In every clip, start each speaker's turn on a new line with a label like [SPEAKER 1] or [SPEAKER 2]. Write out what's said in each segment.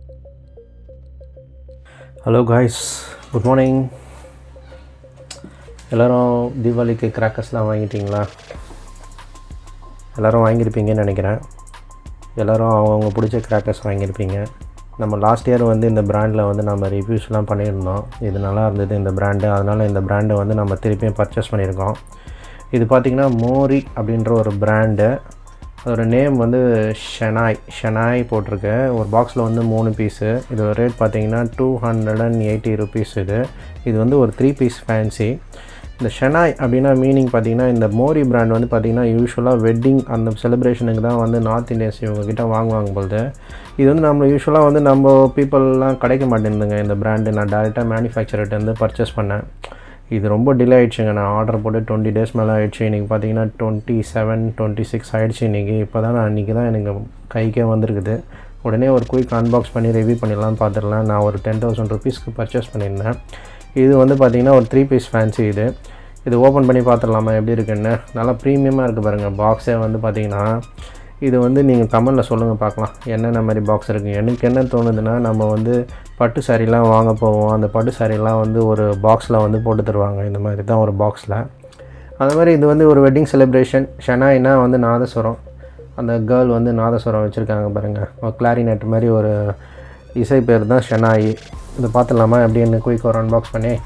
[SPEAKER 1] hello guys good morning எல்லோரும் தீபாவளிக்கு கிராக்கர்ஸ்லாம் வாங்கிட்டீங்களா எல்லோரும் வாங்கியிருப்பீங்கன்னு நினைக்கிறேன் எல்லோரும் அவங்கவுங்க பிடிச்ச கிராக்கர்ஸ் வாங்கியிருப்பீங்க நம்ம லாஸ்ட் இயர் வந்து இந்த ப்ராண்டில் வந்து நம்ம ரிவ்யூஸ்லாம் பண்ணியிருந்தோம் இது நல்லா இருந்தது இந்த ப்ராண்டு அதனால் இந்த ப்ராண்டை வந்து நம்ம திருப்பியும் பர்ச்சேஸ் பண்ணியிருக்கோம் இது பார்த்திங்கன்னா மோரி அப்படின்ற ஒரு ப்ராண்டு அதோட நேம் வந்து ஷெனாய் ஷெனாய் போட்டிருக்கு ஒரு பாக்ஸில் வந்து மூணு பீஸு இதோட ரேட் பார்த்தீங்கன்னா two hundred and eighty rupees இது இது வந்து ஒரு த்ரீ பீஸ் ஃபேன்சி இந்த ஷெனாய் அப்படின்னா மீனிங் பார்த்தீங்கன்னா இந்த மோரி பிராண்ட் வந்து பார்த்திங்கன்னா யூஸ்வலாக வெட்டிங் அந்த செலிப்ரேஷனுக்கு தான் வந்து நார்த் இந்தியன்ஸ் இவங்ககிட்ட வாங்குவாங்க பொழுது இது வந்து நம்ம யூஸ்வலாக வந்து நம்ம பீப்புளெலாம் கிடைக்க மாட்டேங்குதுங்க இந்த பிராண்டு நான் டேரெக்டாக மேனுஃபேக்சர்கிட்டேருந்து பர்ச்சேஸ் பண்ணேன் இது ரொம்ப டிலே ஆகிடுச்சுங்க நான் ஆர்டர் போட்டு டுவெண்ட்டி டேஸ் மேலே ஆகிடுச்சு இன்றைக்கி பார்த்தீங்கன்னா டுவெண்ட்டி செவன் டுவெண்ட்டி சிக்ஸ் ஆகிடுச்சு இன்றைக்கி இப்போ தான் நான் இன்றைக்கி தான் எனக்கு கைக்கே வந்திருக்குது உடனே ஒரு குயிக் அன்பாக்ஸ் பண்ணி ரிவ்யூ பண்ணிடலாம் பார்த்துடலாம் நான் ஒரு டென் தௌசண்ட் ருபீஸ்க்கு பர்ச்சேஸ் பண்ணியிருந்தேன் இது வந்து பார்த்திங்கன்னா ஒரு த்ரீ பீஸ் ஃபேன்சி இது இது ஓப்பன் பண்ணி பார்த்துடலாமா எப்படி இருக்குன்னு நல்லா ப்ரீமியமாக இருக்குது பாருங்கள் பாக்ஸே வந்து பார்த்திங்கன்னா இது வந்து நீங்கள் கமெண்டில் சொல்லுங்கள் பார்க்கலாம் என்னென்ன மாதிரி பாக்ஸ் இருக்குது எனக்கு என்ன தோணுதுன்னா நம்ம வந்து பட்டு சாரீலாம் வாங்க போவோம் அந்த பட்டு சாரீலாம் வந்து ஒரு பாக்ஸில் வந்து போட்டு தருவாங்க இந்த மாதிரி தான் ஒரு பாக்ஸில் அந்த மாதிரி இது வந்து ஒரு வெட்டிங் செலிப்ரேஷன் ஷனாயினா வந்து நாதஸ்வரம் அந்த கேர்ள் வந்து நாதஸ்வரம் வச்சுருக்காங்க பாருங்கள் ஒரு கிளாரினெட் மாதிரி ஒரு இசை பேர் தான் ஷெனாயி இதை பார்த்துடலாமா எப்படின்னு குயிக் ஒரு அன்பாக்ஸ் பண்ணி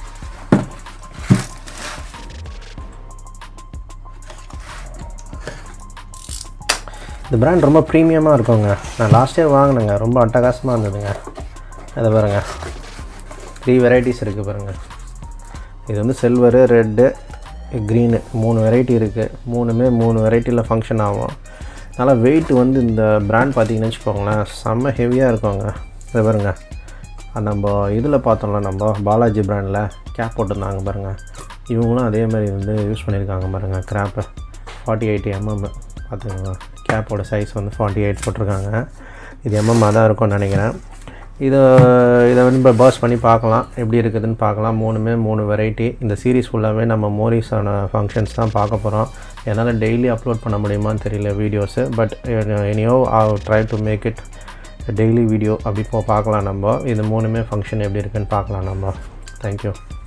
[SPEAKER 1] இந்த பிராண்ட் ரொம்ப ப்ரீமியமாக இருக்குங்க நான் லாஸ்ட் இயர் வாங்கினேங்க ரொம்ப அட்டகாசமாக இருந்ததுங்க அதை பாருங்கள் த்ரீ வெரைட்டிஸ் இருக்குது பாருங்கள் இது வந்து சில்வரு ரெட்டு க்ரீனு மூணு வெரைட்டி இருக்குது மூணுமே மூணு வெரைட்டியில் ஃபங்க்ஷன் ஆகும் நல்லா வெயிட் வந்து இந்த பிராண்ட் பார்த்தீங்கன்னு வச்சுக்கோங்களேன் செம்ம ஹெவியாக இருக்குங்க இதை பாருங்க அது நம்ம இதில் பார்த்தோம்ல நம்ம பாலாஜி பிராண்டில் கேப் போட்டிருந்தாங்க பாருங்கள் இவங்களும் அதே மாதிரி வந்து யூஸ் பண்ணியிருக்காங்க பாருங்கள் கிராப்பை ஃபார்ட்டி எயிட் எம்எம் பார்த்துக்கோங்க கேப்போட சைஸ் வந்து ஃபார்ட்டி எயிட் போட்டிருக்காங்க இது எம்எம்மாக தான் இருக்கும்னு நினைக்கிறேன் இதை இதை வந்து இப்போ பர்ஸ் பண்ணி பார்க்கலாம் எப்படி இருக்குதுன்னு பார்க்கலாம் மூணுமே மூணு வெரைட்டி இந்த சீரீஸ் ஃபுல்லாகவே நம்ம மோரிஸான ஃபங்க்ஷன்ஸ் தான் பார்க்க போகிறோம் என்னால் டெய்லி அப்லோட் பண்ண முடியுமான்னு தெரியல videos but anyhow I try to make it daily video அப்படி போ பார்க்கலாம் நம்ம இது மூணுமே ஃபங்க்ஷன் எப்படி இருக்குன்னு பார்க்கலாம் நம்ம தேங்க்யூ